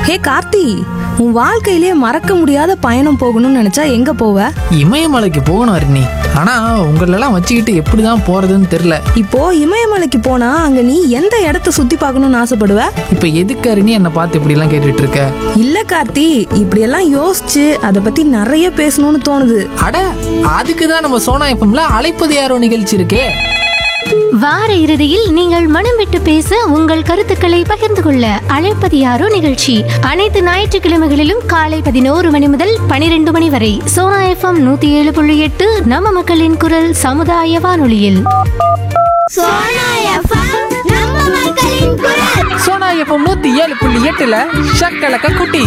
ஹே கார்த்தி உன் வாழ்க்கையிலே மறக்க முடியாத பயணம் போகணும்னு நினைச்சா எங்க போவ இமயமலைக்கு போகணும் அருணி ஆனா உங்களெல்லாம் வச்சுக்கிட்டு எப்படிதான் போறதுன்னு தெரியல இப்போ இமயமலைக்கு போனா அங்க நீ எந்த இடத்த சுத்தி பார்க்கணும்னு ஆசைப்படுவ இப்ப எதுக்கு அருணி என்னை பார்த்து இப்படி எல்லாம் கேட்டுட்டு இருக்க இல்ல கார்த்தி இப்படியெல்லாம் யோசிச்சு அதை பத்தி நிறைய பேசணும்னு தோணுது அட அதுக்கு தான் நம்ம சோனா எஃப்எம்ல அழைப்பது யாரோ நிகழ்ச்சி இருக்கே வார இறுதியில் நீங்கள் மனம் விட்டு பேச உங்கள் கருத்துக்களை பகிர்ந்து கொள்ள அழைப்பது யாரோ நிகழ்ச்சி அனைத்து ஞாயிற்றுக்கிழமைகளிலும் காலை பதினோரு மணி முதல் பனிரெண்டு மணி வரை சோனா எஃப்எம் நூத்தி ஏழு புள்ளி எட்டு நம்ம மக்களின் குரல் சமுதாய வானொலியில் சோனா எஃப்எம் நம்ம மக்களின் குரல் சோனா எஃப்எம் நூத்தி ஏழு புள்ளி எட்டுல ஷக்கலக்க குட்டி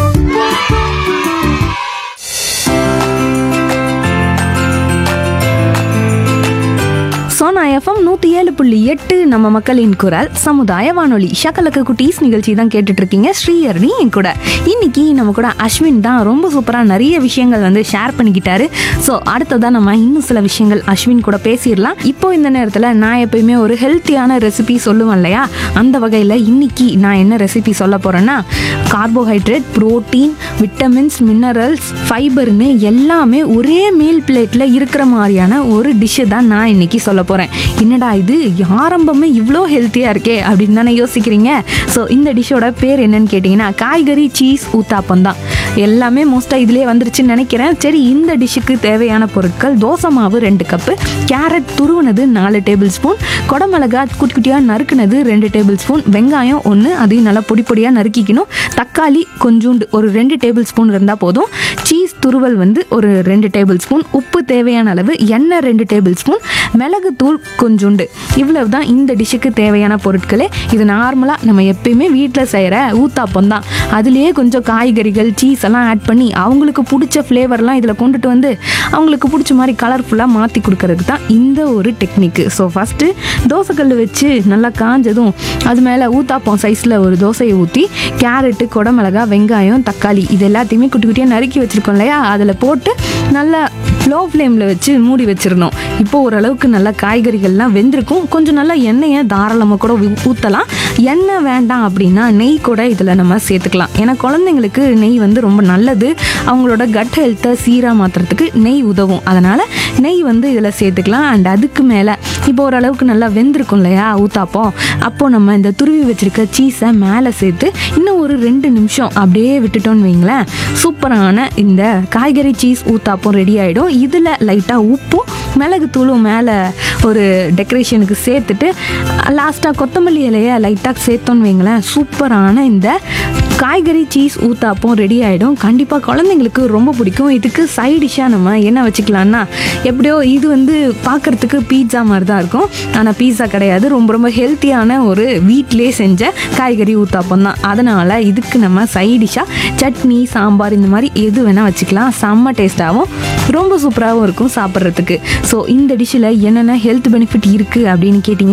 சோனா எஃப்எம் நூத்தி ஏழு புள்ளி எட்டு நம்ம மக்களின் குரல் சமுதாய வானொலி ஷக்கலக்க குட்டீஸ் நிகழ்ச்சி தான் கேட்டுட்டு இருக்கீங்க ஸ்ரீஹரணி என் கூட இன்னைக்கு நம்ம கூட அஸ்வின் தான் ரொம்ப சூப்பரா நிறைய விஷயங்கள் வந்து ஷேர் பண்ணிக்கிட்டாரு ஸோ அடுத்ததான் நம்ம இன்னும் சில விஷயங்கள் அஸ்வின் கூட பேசிடலாம் இப்போ இந்த நேரத்தில் நான் எப்பயுமே ஒரு ஹெல்த்தியான ரெசிபி சொல்லுவேன் இல்லையா அந்த வகையில் இன்னைக்கு நான் என்ன ரெசிபி சொல்ல போறேன்னா கார்போஹைட்ரேட் புரோட்டீன் விட்டமின்ஸ் மினரல்ஸ் ஃபைபர்னு எல்லாமே ஒரே மீல் பிளேட்டில் இருக்கிற மாதிரியான ஒரு டிஷ்ஷு தான் நான் இன்னைக்கு சொல்ல போகிறேன் என்னடா இது ஆரம்பமே இவ்வளோ ஹெல்த்தியாக இருக்கே அப்படின்னு தானே யோசிக்கிறீங்க ஸோ இந்த டிஷ்ஷோட பேர் என்னன்னு கேட்டிங்கன்னா காய்கறி சீஸ் ஊத்தாப்பம் தான் எல்லாமே மோஸ்ட்டாக இதிலே வந்துருச்சுன்னு நினைக்கிறேன் சரி இந்த டிஷ்ஷுக்கு தேவையான பொருட்கள் தோசை மாவு ரெண்டு கப்பு கேரட் துருவுனது நாலு டேபிள் ஸ்பூன் குடமிளகா குட்டி குட்டியாக நறுக்குனது ரெண்டு டேபிள் ஸ்பூன் வெங்காயம் ஒன்று அதையும் நல்லா பொடி பொடியாக நறுக்கிக்கணும் தக்காளி கொஞ்சோண்டு ஒரு ரெண்டு டேபிள் ஸ்பூன் இருந்தால் போதும் சீஸ் துருவல் வந்து ஒரு ரெண்டு டேபிள் ஸ்பூன் உப்பு தேவையான அளவு எண்ணெய் ரெண்டு டேபிள் ஸ்பூன் மிளகுத்தூள் கொஞ்சோண்டு இவ்வளவு தான் இந்த டிஷ்ஷுக்கு தேவையான பொருட்களே இது நார்மலாக நம்ம எப்பயுமே வீட்டில் செய்கிற ஊத்தாப்பம் தான் அதுலேயே கொஞ்சம் காய்கறிகள் சீஸ் எல்லாம் ஆட் பண்ணி அவங்களுக்கு பிடிச்ச ஃப்ளேவர்லாம் இதில் கொண்டுட்டு வந்து அவங்களுக்கு பிடிச்ச மாதிரி கலர்ஃபுல்லாக மாற்றி கொடுக்கறதுக்கு தான் இந்த ஒரு டெக்னிக்கு ஸோ ஃபஸ்ட்டு தோசைக்கல் வச்சு நல்லா காஞ்சதும் அது மேலே ஊத்தாப்பம் சைஸில் ஒரு தோசையை ஊற்றி கேரட்டு குடமிளகா வெங்காயம் தக்காளி இது எல்லாத்தையுமே குட்டி குட்டியாக நறுக்கி வச்சுருக்கோம் இல்லையா அதில் போட்டு நல்லா லோ ஃப்ளேமில் வச்சு மூடி வச்சிடணும் இப்போ ஓரளவுக்கு நல்லா காய்கறிகள்லாம் வெந்திருக்கும் கொஞ்சம் நல்லா எண்ணெயை தாராளமாக கூட ஊ- ஊற்றலாம் எண்ணெய் வேண்டாம் அப்படின்னா நெய் கூட இதில் நம்ம சேர்த்துக்கலாம் ஏன்னா குழந்தைங்களுக்கு நெய் வந்து ரொம்ப நல்லது அவங்களோட கட் ஹெல்த்தை சீராக மாற்றுறதுக்கு நெய் உதவும் அதனால் நெய் வந்து இதில் சேர்த்துக்கலாம் அண்ட் அதுக்கு மேலே இப்போ ஓரளவுக்கு நல்லா வெந்திருக்கும் இல்லையா ஊத்தாப்பம் அப்போ நம்ம இந்த துருவி வச்சிருக்க சீஸை மேலே சேர்த்து இன்னும் ஒரு ரெண்டு நிமிஷம் அப்படியே விட்டுட்டோம்னு வைங்களேன் சூப்பரான இந்த காய்கறி சீஸ் ஊத்தாப்பம் ரெடி ஆகிடும் இதில் லைட்டாக உப்பும் மிளகுத்தூளும் மேலே ஒரு டெக்கரேஷனுக்கு சேர்த்துட்டு லாஸ்ட்டாக கொத்தமல்லி இலையை லைட்டாக சேர்த்தோன்னு வைங்களேன் சூப்பரான இந்த காய்கறி சீஸ் ஊத்தாப்பம் ரெடி ஆகிடும் கண்டிப்பாக குழந்தைங்களுக்கு ரொம்ப பிடிக்கும் இதுக்கு சைட் டிஷ்ஷாக நம்ம என்ன வச்சுக்கலாம்னா எப்படியோ இது வந்து பார்க்கறதுக்கு பீட்சா மாதிரி தான் இருக்கும் ஆனால் பீட்சா கிடையாது ரொம்ப ரொம்ப ஹெல்த்தியான ஒரு வீட்டிலே செஞ்ச காய்கறி ஊத்தாப்பம் தான் அதனால் இதுக்கு நம்ம சைட் டிஷ்ஷாக சட்னி சாம்பார் இந்த மாதிரி எது வேணால் வச்சுக்கலாம் செம்ம டேஸ்ட்டாகவும் ரொம்ப சூப்பராகவும் இருக்கும் சாப்பிட்றதுக்கு ஸோ இந்த டிஷ்ஷில் என்னென்ன ஹெல்த் பெனிஃபிட் இருக்குது அப்படின்னு கேட்டிங்கன்னா